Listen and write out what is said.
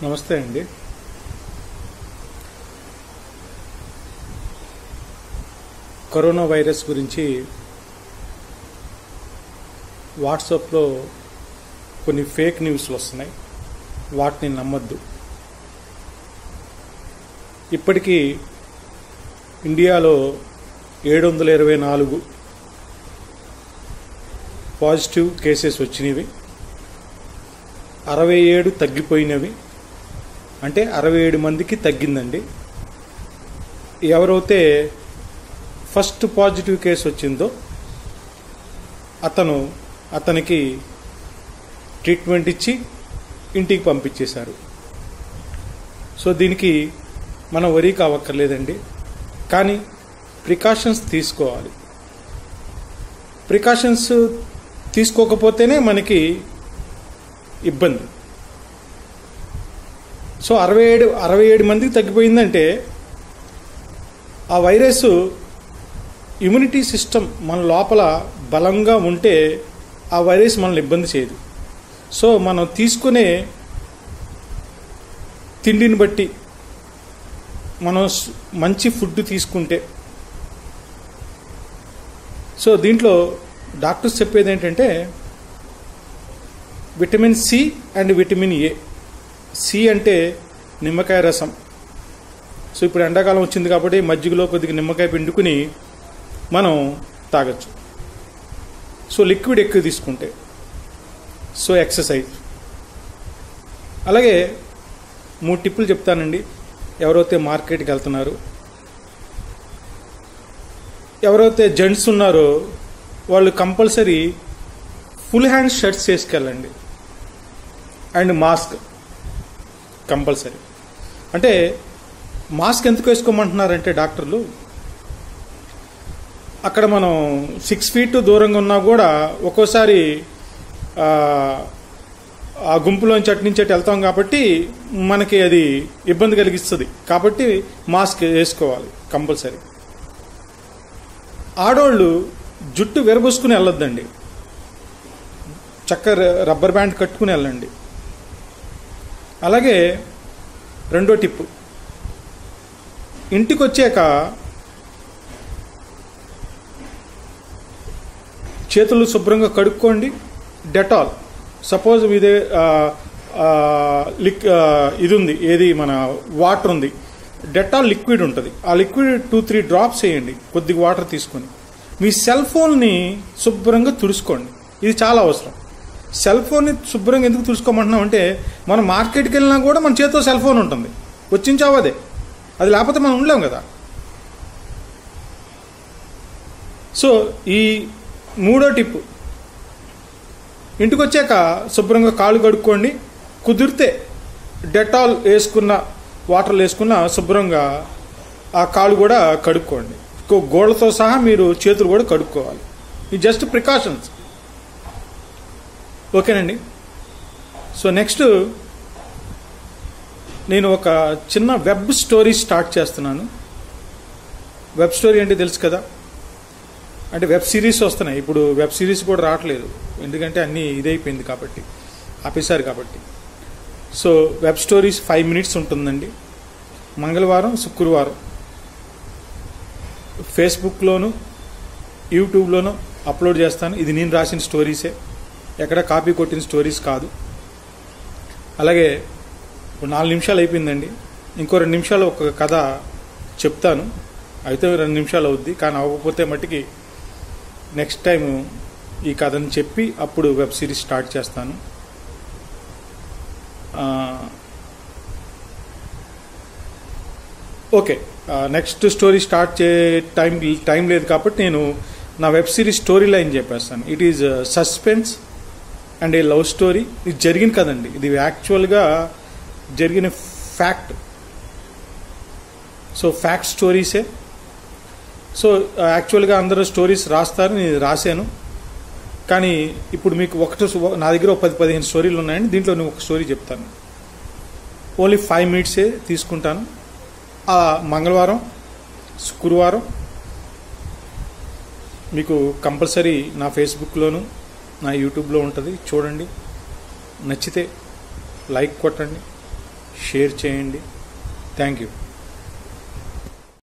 నమస్తే అండి corona virus గురించి వాట్సాప్లో కొన్ని ఫేక్ న్యూస్లు వస్తున్నాయి వాటిని నమ్మద్దు ఇప్పటికీ ఇండియాలో ఏడు వందల ఇరవై నాలుగు పాజిటివ్ కేసెస్ వచ్చినవి అరవై ఏడు తగ్గిపోయినవి అంటే అరవై ఏడు మందికి తగ్గిందండి ఎవరైతే ఫస్ట్ పాజిటివ్ కేసు వచ్చిందో అతను అతనికి ట్రీట్మెంట్ ఇచ్చి ఇంటికి పంపించేశారు సో దీనికి మనం వరీ కావక్కర్లేదండి కానీ ప్రికాషన్స్ తీసుకోవాలి ప్రికాషన్స్ తీసుకోకపోతేనే మనకి ఇబ్బంది సో అరవై ఏడు అరవై ఏడు మందికి తగ్గిపోయిందంటే ఆ వైరస్ ఇమ్యూనిటీ సిస్టమ్ మన లోపల బలంగా ఉంటే ఆ వైరస్ మనల్ని ఇబ్బంది చేయదు సో మనం తీసుకునే తిండిని బట్టి మనం స్- మంచి ఫుడ్ తీసుకుంటే సో దీంట్లో డాక్టర్స్ చెప్పేది ఏంటంటే vitamin C and vitamin A C అంటే నిమ్మకాయ రసం సో ఇప్పుడు ఎండాకాలం వచ్చింది కాబట్టి మజ్జిగలో కొద్దిగా నిమ్మకాయ పిండుకుని మనం తాగొచ్చు సో లిక్విడ్ ఎక్కువ తీసుకుంటే సో ఎక్సర్సైజ్ అలాగే మూడు టిప్పులు చెప్తానండి ఎవరైతే మార్కెట్కి వెళ్తున్నారు ఎవరైతే జెంట్స్ ఉన్నారో వాళ్ళు కంపల్సరీ ఫుల్ హ్యాండ్ షర్ట్స్ వేసుకెళ్ళండి అండ్ మాస్క్ కంపల్సరీ అంటే మాస్క్ ఎందుకు వేసుకోమంటున్నారంటే డాక్టర్లు అక్కడ మనం సిక్స్ ఫీట్ దూరంగా ఉన్నా కూడా ఒక్కోసారి ఆ, ఆ గుంపులోంచి అటు నుంచి అటు వెళ్తాం కాబట్టి మనకి అది ఇబ్బంది కలిగిస్తుంది కాబట్టి మాస్క్ వేసుకోవాలి కంపల్సరీ ఆడోళ్ళు జుట్టు విరబోసుకుని వెళ్ళొద్దండి చక్క రబ్బర్ బ్యాండ్ కట్టుకుని వెళ్ళండి అలాగే రెండో టిప్పు ఇంటికి వచ్చాక చేతులు శుభ్రంగా కడుక్కోండి డెటాల్ సపోజ్ ఇదే ఆ, ఆ, లిక్ ఆ, ఇది ఉంది ఏది మన వాటర్ ఉంది డెటాల్ లిక్విడ్ ఉంటుంది ఆ లిక్విడ్ టూ త్రీ డ్రాప్స్ వేయండి కొద్దిగా వాటర్ తీసుకొని మీ సెల్ ఫోన్ని శుభ్రంగా తుడుచుకోండి ఇది చాలా అవసరం సెల్ ఫోన్ని శుభ్రంగా ఎందుకు తుడుచుకోమంటున్నాం అంటే మనం మార్కెట్కి వెళ్ళినా కూడా మన చేతిలో సెల్ ఫోన్ ఉంటుంది వచ్చించావు అదే అది లేకపోతే మనం ఉండలేం కదా సో ఈ మూడో టిప్పు ఇంటికి వచ్చాక శుభ్రంగా కాళ్ళు కడుక్కోండి కుదిరితే డెటాల్ వేసుకున్న వాటర్లు వేసుకున్న శుభ్రంగా ఆ కాళ్ళు కూడా కడుక్కోండి కో- గోళ్ళతో సహా మీరు చేతులు కూడా కడుక్కోవాలి ఇది జస్ట్ ప్రికాషన్స్ ఓకేనండి సో నెక్స్ట్ నేను ఒక చిన్న వెబ్ స్టోరీ స్టార్ట్ చేస్తున్నాను వెబ్ స్టోరీ అంటే తెలుసు కదా అంటే వెబ్ సిరీస్ వస్తున్నాయి ఇప్పుడు వెబ్ సిరీస్ కూడా రావట్లేదు ఎందుకంటే అన్నీ ఇదైపోయింది కాబట్టి ఆపేశారు కాబట్టి so web stories five minutes ఉంటుందండి మంగళవారం శుక్రవారం ఫేస్బుక్లోను యూట్యూబ్లోను అప్లోడ్ చేస్తాను ఇది నేను రాసిన స్టోరీసే ఎక్కడ కాపీ కొట్టిన స్టోరీస్ కాదు అలాగే ఇప్పుడు నాలుగు నిమిషాలు అయిపోయిందండి ఇంకో రెండు నిమిషాలు ఒక కథ చెప్తాను అయితే రెండు నిమిషాలు అవుద్ది కానీ అవ్వకపోతే మట్టికి నెక్స్ట్ టైం ఈ కథను చెప్పి అప్పుడు వెబ్ సిరీస్ స్టార్ట్ చేస్తాను ఆ, ఓకే ఆ, నెక్స్ట్ స్టోరీ స్టార్ట్ చే టైం టైం లేదు కాబట్టి నేను నా వెబ్ సిరీస్ స్టోరీ లైన్ చెప్పేస్తాను it is suspense and a love story ఇది జరిగింది కదండి ఇది యాక్చువల్గా జరిగిన ఫ్యాక్ట్ సో ఫ్యాక్ట్ స్టోరీసే సో యాక్చువల్గా అందరూ స్టోరీస్ రాస్తారు నేను రాశాను కానీ ఇప్పుడు మీకు ఒకటి నా దగ్గర ఒక పది పదిహేను స్టోరీలు ఉన్నాయండి దీంట్లో నేను ఒక స్టోరీ చెప్తాను ఓన్లీ ఫైవ్ మినిట్సే తీసుకుంటాను ఆ మంగళవారం శుక్రవారం మీకు కంపల్సరీ నా ఫేస్బుక్లోను నా యూట్యూబ్లో ఉంటుంది చూడండి నచ్చితే లైక్ కొట్టండి షేర్ చేయండి థ్యాంక్ యూ